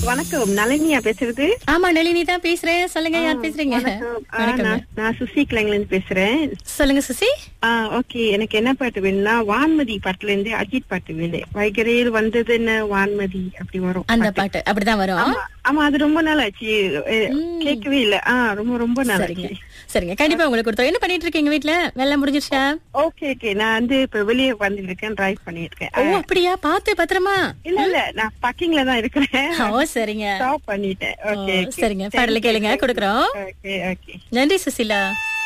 வணக்கம் நளினியா பேசுறது ஆமா நளினி தான் பேசுறேன் சொல்லுங்க யார் பேசுறீங்க வணக்கம். ஆ, வணக்கம் நான்- நான் சுசி கிளங்ல இருந்து பேசுறேன் சொல்லுங்க சுசி ஓகே எனக்கு என்ன பாட்டு வேணும்னா வான்மதி பாட்டுல இருந்து அஜித் பாட்டு வேணும் வைகரையில் வந்தது என்ன வான்மதி அப்படி வரும் அந்த பாட்டு அப்படிதான் வரும் ஆமா, ஆமா அது ரொம்ப நாள் ஆச்சு அஹ், கேட்கவே இல்ல ஆ ரொம்ப ரொம்ப நாள் சரிங்க ஆச்சு சரிங்க கண்டிப்பா உங்களுக்கு கொடுத்தோம் என்ன பண்ணிட்டு இருக்கீங்க வீட்ல வேலை முடிஞ்சிருச்சா ஓகே ஓகே நான் வந்து இப்ப வெளியே வந்துருக்கேன் டிரைவ் பண்ணிருக்கேன் ஓ அப்படியா பாத்து பத்திரமா இல்ல இல்ல நான் பார்க்கிங்ல தான் இருக்கிறேன் ஓ சரிங்க ஸ்டாப் பண்ணிட்டேன் ஓ, ஓகே சரிங்க பாடல கேளுங்க கொடுக்குறோம் ஓகே ஓகே நன்றி சுசிலா